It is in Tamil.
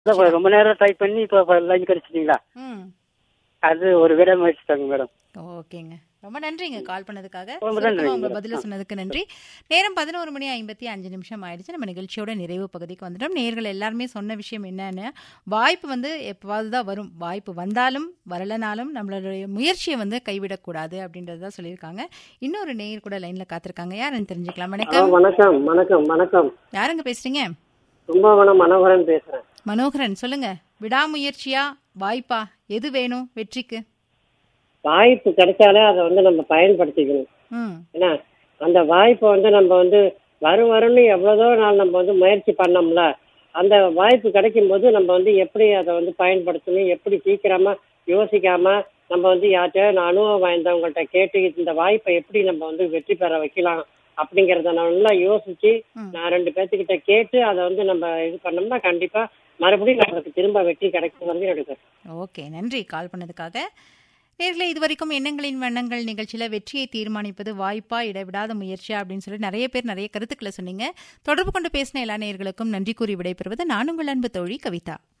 அதான் ரொம்ப நேரம் ட்ரை பண்ணி இப்போ லைன் கிடைச்சிட்டீங்களா ம் அது ஒரு விட முயற்சி தாங்க மேடம் ஓகேங்க ரொம்ப நன்றிங்க கால் பண்ணதுக்காக ரொம்ப சுருக்கமா நன்றிங்க உங்க மேடம். பதில சொன்னதுக்கு நன்றி நேரம் பதினோரு மணி ஐம்பத்தி அஞ்சு நிமிஷம் ஆயிடுச்சு நம்ம நிகழ்ச்சியோட நிறைவு பகுதிக்கு வந்துட்டோம் நேர்கள் எல்லாருமே சொன்ன விஷயம் என்னன்னு வாய்ப்பு வந்து எப்பவாவது தான் வரும் வாய்ப்பு வந்தாலும் வரலனாலும் நம்மளுடைய முயற்சியை வந்து கைவிடக்கூடாது அப்படின்றது தான் சொல்லியிருக்காங்க இன்னொரு நேயர் கூட லைன்ல காத்திருக்காங்க யாருன்னு தெரிஞ்சுக்கலாம் ஹலோ வணக்கம் வணக்கம் வணக்கம் வணக்கம் யாருங்க பேசுறீங்க கும்பகோணம் மனோகரன் பேசுறேன் மனோகரன் சொல்லுங்க விடாமுயற்சியா வாய்ப்பா எது வேணும் வெற்றிக்கு வாய்ப்பு கிடைச்சாலே அதை வந்து நம்ம பயன்படுத்திக்கணும் ம் ஏன்னா அந்த வாய்ப்பை வந்து நம்ம வந்து வரும் வரும்னு எவ்வளோதோ நாள் நம்ம வந்து முயற்சி பண்ணோம்ல அந்த வாய்ப்பு கிடைக்கும் போது நம்ம வந்து எப்படி அதை வந்து பயன்படுத்தணும் எப்படி சீக்கிரமா யோசிக்காம நம்ம வந்து யார்கிட்ட அனுபவம் வாய்ந்தவங்கள்ட்ட கேட்டு இந்த வாய்ப்பை எப்படி நம்ம வந்து வெற்றி பெற வைக்கலாம் அப்படிங்கறத நல்லா யோசிச்சு ம். நான் ரெண்டு பேர்த்துக்கிட்ட கேட்டு அதை வந்து நம்ம இது பண்ணோம்னா கண்டிப்பா மறுபடியும் நம்மளுக்கு திரும்ப வெற்றி கிடைக்கும் எனக்கு ஓகே நன்றி கால் பண்ணதுக்காக நேர்களே இதுவரைக்கும் எண்ணங்களின் வண்ணங்கள் நிகழ்ச்சியில வெற்றியை தீர்மானிப்பது வாய்ப்பா இடைவிடாத முயற்சியா அப்படின்னு சொல்லி நிறைய பேர் நிறைய கருத்துக்களை சொன்னீங்க தொடர்பு கொண்டு பேசின எல்லா நேயர்களுக்கும் நன்றி கூறி விடைபெறுவது நான் உங்கள் அன்பு தோழி கவிதா